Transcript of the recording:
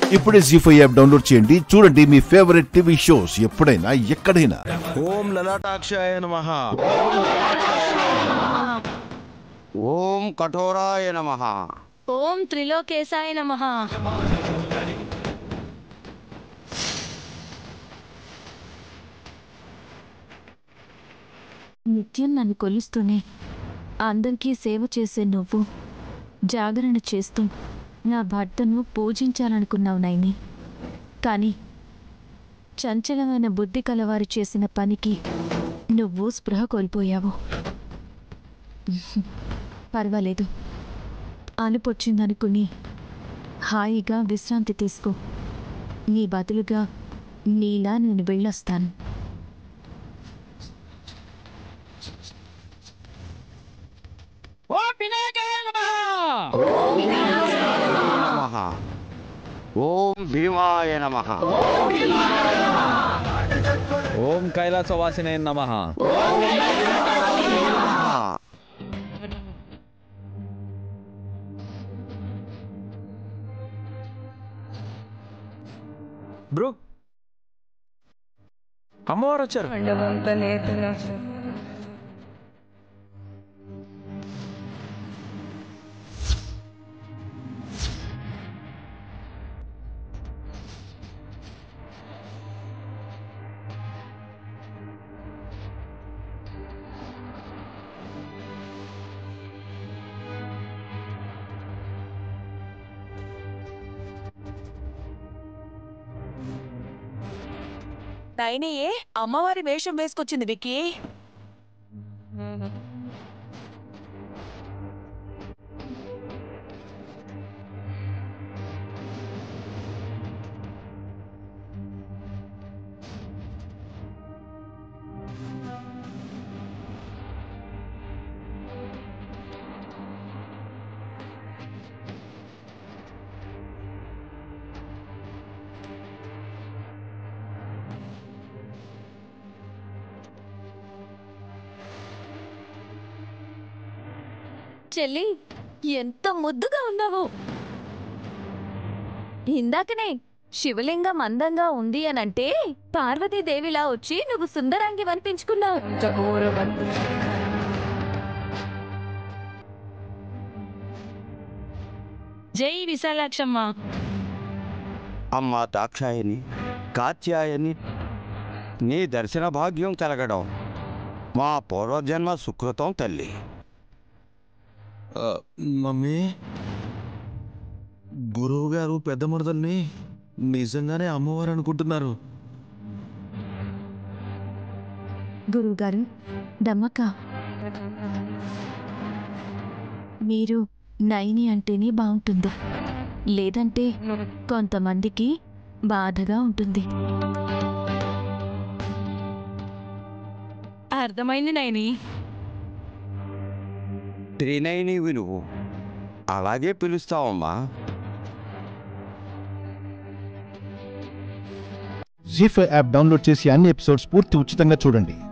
ఇప్పుడే G five app download చేయండి చూడండి మీ ఫేవరెట్ టీవీ షోస్ ఎప్పుడైనా ఎక్కడైనా ఓం లలాటాక్షాయ నమ ఓం కఠోరాయ నమ ఓం త్రిలోకేశాయ నమ నిత్యం నన్ను కొలుస్తూనే అందరికీ సేవ చేసే నువ్వు జాగరణ చేస్తూ నా భర్తను పూజించాలనుకున్నావు నైని కానీ చంచలమైన బుద్ధి కలవారు చేసిన పనికి నువ్వు స్పృహ కోల్పోయావు పర్వాలేదు అలుపొచ్చిందనుకుని హాయిగా విశ్రాంతి తీసుకో నీ బదులుగా నీలా నేను వెళ్ళొస్తాను నమ ఓం భీమాయ నమ ఓం కైలాసవాసినే నమ బ్రో అమ్మవారు వచ్చారు నైనయే అమ్మవారి వేషం వేసుకొచ్చింది విక్కీ చెల్లి ఎంత ముద్దుగా ఉన్నావు ఇందాకనే శివలింగం అందంగా ఉంది అనంటే పార్వతీదేవిలా వచ్చి నువ్వు సుందరాంగి అనిపించుకున్నావు జై విశాలాక్షమ్మ అమ్మ దాక్షాయని కాత్యాయని నీ దర్శన భాగ్యం కలగడం మా పూర్వజన్మ సుకృతం తల్లి మమ్మీ గురువు గారు పెద్ద మరదల్ని నిజంగానే అమ్మవారు అనుకుంటున్నారు గురువుగారు దమ్మక్క మీరు నైని అంటేనే బాగుంటుంది లేదంటే కొంతమందికి బాధగా ఉంటుంది అర్థమైంది నైని త్రినైనివి నువ్వు అలాగే పిలుస్తావమ్మా జీ ఫైవ్ యాప్ డౌన్లోడ్ చేసి అన్ని ఎపిసోడ్స్ పూర్తి ఉచితంగా చూడండి